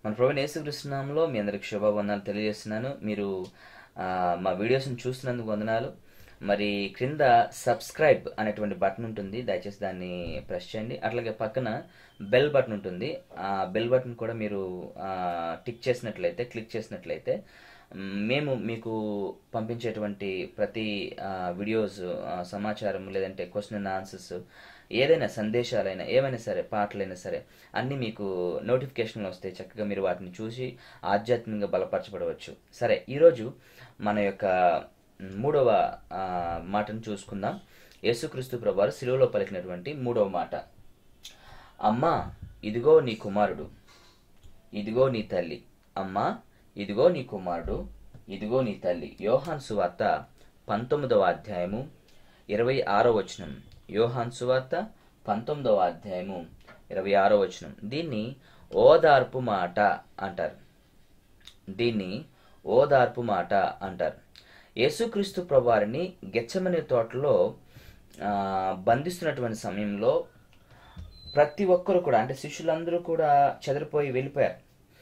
మన ప్రభు యేసుకృష్ణంలో మీ అందరికి శుభవందనాలు తెలియజేస్తున్నాను మీరు ఆ, మా వీడియోస్ని చూస్తున్నందుకు వందనాలు మరి క్రింద సబ్స్క్రైబ్ అనేటువంటి బటన్ ఉంటుంది దయచేసి దాన్ని ప్రెస్ చేయండి అట్లాగే పక్కన బెల్ బటన్ ఉంటుంది ఆ బెల్ బటన్ కూడా మీరు ఆ, టిక్ చేసినట్లయితే క్లిక్ చేసినట్లయితే మ్, మేము మీకు పంపించేటువంటి ప్రతి ఆ, వీడియోస్ ఆ, సమాచారం లేదంటే క్వశ్చన్ అండ్ ఆన్సర్స్ ఏదైనా సందేశాలైనా ఏమైనా సరే పాటలైనా సరే అన్నీ మీకు నోటిఫికేషన్లు వస్తాయి చక్కగా మీరు వాటిని చూసి ఆధ్యాత్మికంగా బలపరచబడవచ్చు సరే ఈరోజు మన యొక్క మూడవ ఆ, మాటను చూసుకుందాం యేసుక్రీస్తు ప్రభువారు శిలువలో పలికినటువంటి మూడవ మాట అమ్మా ఇదిగో నీ కుమారుడు ఇదిగో నీ తల్లి అమ్మా ఇదిగో నీ కుమారుడు ఇదిగో నీ తల్లి యోహాన్ సువార్త పంతొమ్మిదవ అధ్యాయము ఇరవై ఆరో వచనం యోహాన్ సువార్త పంతొమ్మిదవ అధ్యాయము ఇరవై ఆరో వచనం దీన్ని ఓదార్పు మాట అంటారు దీన్ని ఓదార్పు మాట అంటారు యేసుక్రీస్తు ప్రభువారిని గెచ్చమనే తోటలో ఆ, బంధిస్తున్నటువంటి సమయంలో ప్రతి ఒక్కరు కూడా అంటే శిష్యులందరూ కూడా చెదిరిపోయి వెళ్ళిపోయారు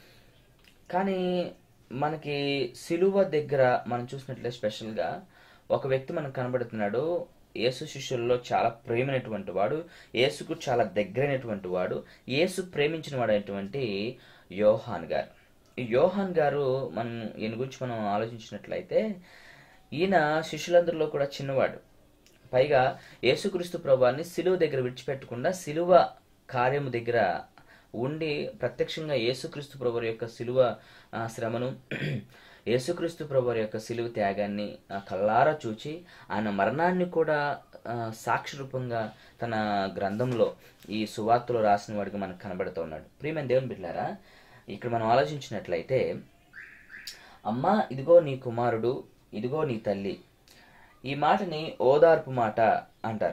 కానీ మనకి సిలువ దగ్గర మనం చూసినట్లే స్పెషల్గా ఒక వ్యక్తి మనకు కనబడుతున్నాడు యేసు శిష్యుల్లో చాలా ప్రేమైనటువంటి వాడు యేసుకు చాలా దగ్గరైనటువంటి వాడు యేసు ప్రేమించిన వాడు అయినటువంటి యోహాన్ గారు ఈ యోహాన్ గారు మనం ఈయన గురించి మనం ఆలోచించినట్లయితే ఈయన శిష్యులందరిలో కూడా చిన్నవాడు పైగా యేసుక్రీస్తు ప్రభువాన్ని సిలువ దగ్గర విడిచిపెట్టకుండా సిలువ కార్యము దగ్గర ఉండి ప్రత్యక్షంగా యేసుక్రీస్తు ప్రభు యొక్క సిలువ ఆ, శ్రమను యేసుక్రీస్తు ప్రభు యొక్క సిలువ త్యాగాన్ని ఆ, కళ్ళారా చూచి ఆయన మరణాన్ని కూడా ఆ, సాక్షి రూపంగా తన గ్రంథంలో ఈ సువార్తలో రాసిన వాడికి మనకు కనబడుతూ ఉన్నాడు ప్రియమైన దేవుని బిడ్డారా ఇక్కడ మనం ఆలోచించినట్లయితే అమ్మా ఇదిగో నీ కుమారుడు ఇదిగో నీ తల్లి ఈ మాటని ఓదార్పు మాట అంటారు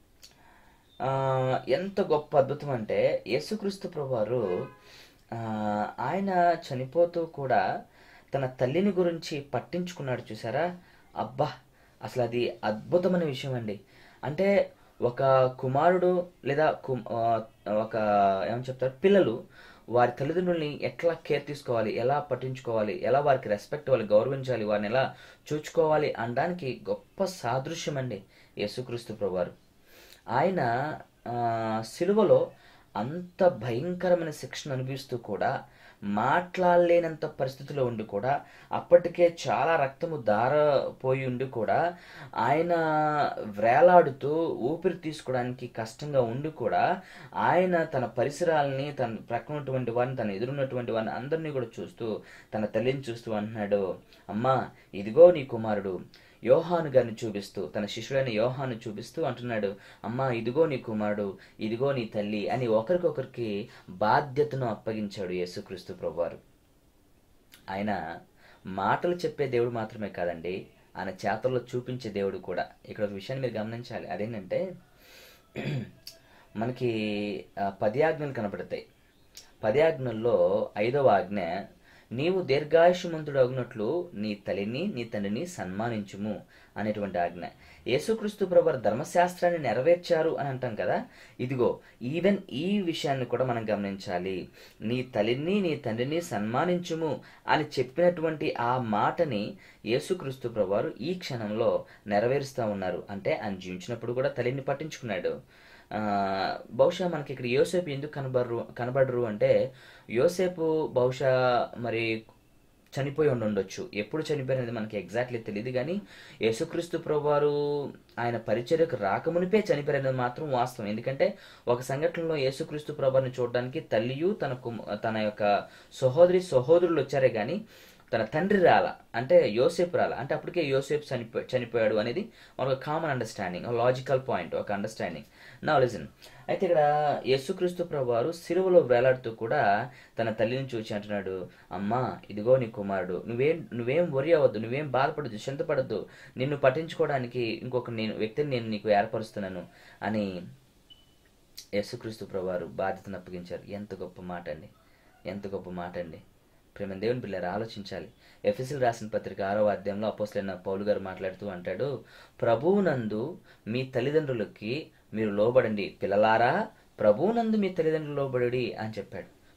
ఆ, ఎంత గొప్ప అద్భుతం అంటే యేసుక్రీస్తు ప్రభువారు ఆ, ఆయన చనిపోతూ కూడా తన తల్లిని గురించి పట్టించుకున్నాడు చూసారా అబ్బా అసలు అది అద్భుతమైన విషయం అండి అంటే ఒక కుమారుడు లేదా కు- ఆ, ఒక ఏమని చెప్తారు పిల్లలు వారి తల్లిదండ్రుల్ని ఎట్లా కేర్ తీసుకోవాలి ఎలా పట్టించుకోవాలి ఎలా వారికి రెస్పెక్ట్ ఇవ్వాలి గౌరవించాలి వారిని ఎలా చూచుకోవాలి అనడానికి గొప్ప సాదృశ్యం అండి యేసుక్రీస్తు ప్రభువారు ఆయన ఆ, సిలువలో అంత భయంకరమైన శిక్షను అనుభవిస్తూ కూడా మాట్లాడలేనంత పరిస్థితిలో ఉండి కూడా అప్పటికే చాలా రక్తము దారపోయి ఉండి కూడా ఆయన వ్రేలాడుతూ ఊపిరి తీసుకోవడానికి కష్టంగా ఉండి కూడా ఆయన తన పరిసరాలని తన ప్రక్కన ఉన్నటువంటి వారిని తన ఎదురున్నటువంటి వారిని అందరినీ కూడా చూస్తూ తన తల్లిని చూస్తూ అంటున్నాడు అమ్మా ఇదిగో నీ కుమారుడు యోహాను గారిని చూపిస్తూ తన శిష్యుడైన యోహాను చూపిస్తూ అంటున్నాడు అమ్మా ఇదిగో నీ కుమారుడు ఇదిగో నీ తల్లి అని ఒకరికొకరికి బాధ్యతను అప్పగించాడు యేసుక్రీస్తు ప్రభువారు ఆయన మాటలు చెప్పే దేవుడు మాత్రమే కాదండి ఆయన చేతల్లో చూపించే దేవుడు కూడా ఇక్కడ ఒక విషయాన్ని మీరు గమనించాలి అదేంటంటే మనకి ఆ, పది ఆజ్ఞలు కనబడతాయి పది ఆజ్ఞల్లో ఐదవ ఆజ్ఞ నీవు దీర్ఘాయుషమంతుడు అగినట్లు నీ తల్లిని నీ తండ్రిని సన్మానించుము అనేటువంటి ఆజ్ఞ యేసుక్రీస్తు ప్రభు ధర్మశాస్త్రాన్ని నెరవేర్చారు అని అంటాం కదా ఇదిగో ఈవెన్ ఈ విషయాన్ని కూడా మనం గమనించాలి నీ తల్లిని నీ తండ్రిని సన్మానించుము అని చెప్పినటువంటి ఆ మాటని యేసుక్రీస్తు ప్రభువారు ఈ క్షణంలో నెరవేరుస్తూ ఉన్నారు అంటే ఆయన జీవించినప్పుడు కూడా తల్లిని పట్టించుకున్నాడు ఆ, బహుశా మనకి ఇక్కడ యోసేపు ఎందుకు కనబడరు కనబడరు అంటే యోసేపు బహుశా మరి చనిపోయి ఉండి ఉండొచ్చు ఎప్పుడు చనిపోయినది మనకి ఎగ్జాక్ట్లీ తెలియదు కానీ యేసుక్రీస్తు ప్రభువారు ఆయన పరిచర్యకు రాకమునిపే చనిపోయినది మాత్రం వాస్తవం ఎందుకంటే ఒక సంఘటనలో యేసుక్రీస్తు ప్రభువారిని చూడడానికి తల్లియు తన కుమ తన యొక్క సహోదరి సహోదరులు వచ్చారే కానీ తన తండ్రి రాల అంటే యోసేపు రాల అంటే అప్పటికే యోసేపు చనిపో చనిపోయాడు అనేది ఒక కామన్ అండర్స్టాండింగ్ ఒక లాజికల్ పాయింట్ ఒక అండర్స్టాండింగ్ నా లిజన్ అయితే ఇక్కడ యేసుక్రీస్తు ప్రభువారు సిలువలో వేలాడుతూ కూడా తన తల్లిని చూసి అంటున్నాడు అమ్మా ఇదిగో నీ కుమారుడు నువ్వేం నువ్వేం వరి అవ్వద్దు నువ్వేం బాధపడద్దు చింతపడద్దు నిన్ను పట్టించుకోవడానికి ఇంకొక నేను వ్యక్తిని నేను నీకు ఏర్పరుస్తున్నాను అని యేసుక్రీస్తు ప్రభువారు బాధ్యతను అప్పగించారు ఎంత గొప్ప మాట అండి ఎంత గొప్ప మాట అండి ప్రేమ దేవుని పిల్లలు ఆలోచించాలి ఎఫ్ఎస్ఎల్ రాసిన పత్రిక ఆరో అధ్యాయంలో అపోసలైన పౌలు గారు మాట్లాడుతూ అంటాడు ప్రభువునందు మీ తల్లిదండ్రులకి మీరు లోబడండి పిల్లలారా ప్రభువునందు మీ తల్లిదండ్రులు లోబడి అని చెప్పాడు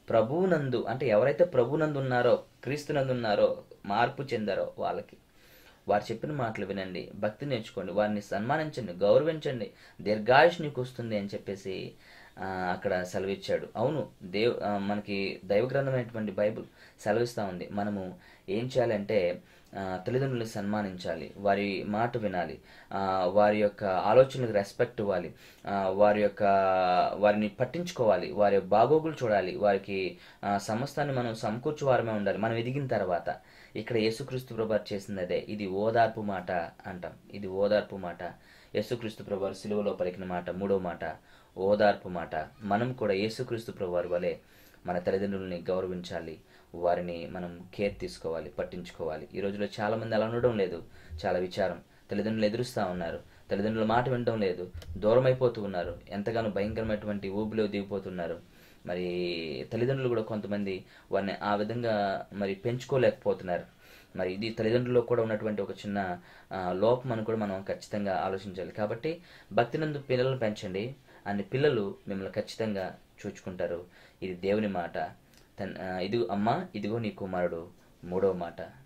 ప్రభువునందు అంటే ఎవరైతే ప్రభునందు ఉన్నారో క్రీస్తునందు ఉన్నారో మార్పు చెందారో వాళ్ళకి వారు చెప్పిన మాటలు వినండి భక్తి నేర్చుకోండి వారిని సన్మానించండి గౌరవించండి దీర్ఘాయుష్ నీకు వస్తుంది అని చెప్పేసి ఆ, అక్కడ సెలవిచ్చాడు అవును దేవ్ ఆ, మనకి దైవ గ్రంథమైనటువంటి బైబుల్ సెలవిస్తూ ఉంది మనము ఏం చేయాలంటే ఆ, తల్లిదండ్రులను సన్మానించాలి వారి మాట వినాలి ఆ, వారి యొక్క ఆలోచనలకు రెస్పెక్ట్ ఇవ్వాలి ఆ, వారి యొక్క వారిని పట్టించుకోవాలి వారి బాగోగులు చూడాలి వారికి ఆ, సమస్తాన్ని మనం సమకూర్చు వారమే ఉండాలి మనం ఎదిగిన తర్వాత ఇక్కడ యేసుక్రీస్తు ప్రభు చేసింది అదే ఇది ఓదార్పు మాట అంటాం ఇది ఓదార్పు మాట యేసుక్రీస్తు ప్రభు సిలువలో పలికిన మాట మూడో మాట ఓదార్పు మాట మనం కూడా యేసుక్రీస్తు ప్రభు వారి వలె మన తల్లిదండ్రులని గౌరవించాలి వారిని మనం కేర్ తీసుకోవాలి పట్టించుకోవాలి ఈ రోజులో చాలా మంది అలా ఉండడం లేదు చాలా విచారం తల్లిదండ్రులు ఎదురుస్తూ ఉన్నారు తల్లిదండ్రుల మాట వినడం లేదు దూరం అయిపోతూ ఉన్నారు ఎంతగానో భయంకరమైనటువంటి ఊబిలో దిగిపోతున్నారు మరి తల్లిదండ్రులు కూడా కొంతమంది వారిని ఆ విధంగా మరి పెంచుకోలేకపోతున్నారు మరి ఇది తల్లిదండ్రుల్లో కూడా ఉన్నటువంటి ఒక చిన్న ఆ, లోపం అని కూడా మనం ఖచ్చితంగా ఆలోచించాలి కాబట్టి భక్తినందు పిల్లలను పెంచండి అన్ని పిల్లలు మిమ్మల్ని ఖచ్చితంగా చూచుకుంటారు ఇది దేవుని మాట తన్ ఆ, ఇదిగో అమ్మ ఇదిగో నీ కుమారుడు మూడవ మాట